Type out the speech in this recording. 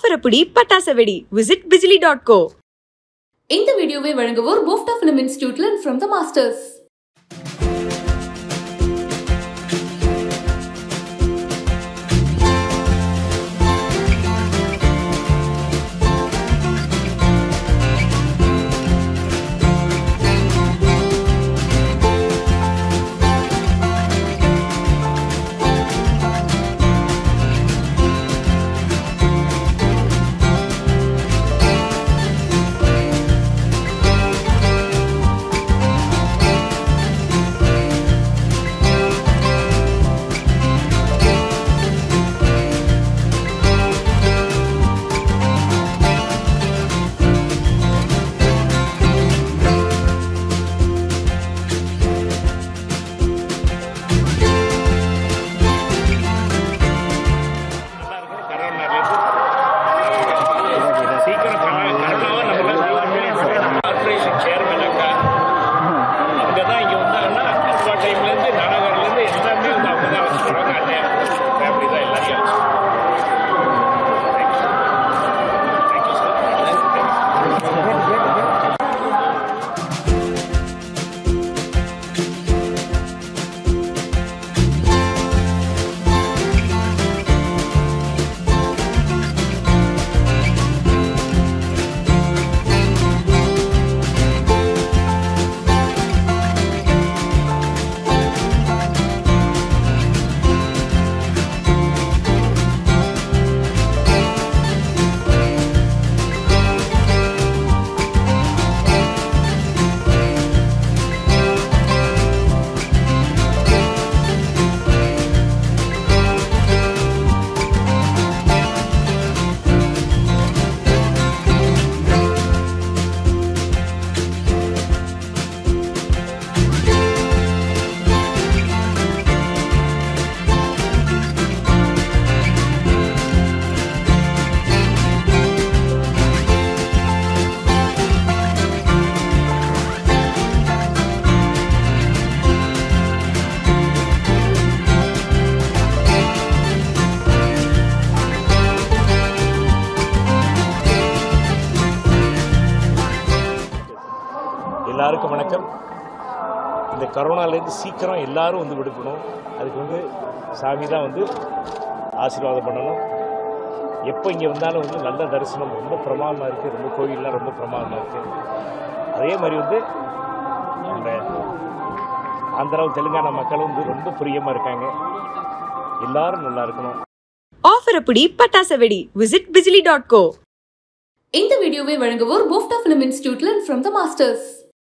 offer அப்படி பட்டாசு வெடி விசிட் பிஜிலி டாட் கோ இந்த வீடியோவை வழங்குவோர் BOFTA film institute learn from the masters நல்லா இருக்கணும் கரோனாலேருந்து சீக்கிரம் கரோனா- கரோனாவை நம்ம கார்பரேஷன் சேர்மன் அக்கா அவங்க தான் இங்கே வந்தாங்கன்னா அப்பா டைம்லேருந்து நாடகர்லேருந்து எல்லாமே வந்து அவங்க தான் வச்சுருவாங்க அண்ணன் ஃபேமிலி தான் எல்லாரையும் தேங்க்யூ சார் எல்லாருக்கும் வணக்கம் இந்த கரோனாலேருந்து சீக்கிரம் எல்லாரும் வந்து விடுக்கணும் அதுக்கு வந்து சாமி தான் வந்து ஆசீர்வாதம் பண்ணணும் எப்போ இங்கே வந்தாலும் வந்து நல்ல தரிசனம் ரொம்ப பிரமாதமாக இருக்குது ரொம்ப கோயிலெலாம் ரொம்ப பிரமாதமாக இருக்குது அதே மாதிரி வந்து நம்ம ஆந்திராவும் தெலுங்கானா மக்களும் வந்து ரொம்ப பிரியமாக இருக்காங்க எல்லாரும் நல்லா இருக்கணும் ஆஃபர் அப்படி பட்டாசு வெடி விசிட் பிஜிலி டாட் கோ இந்த வீடியோவை வழங்குவோர் BOFTA film institute learn from the masters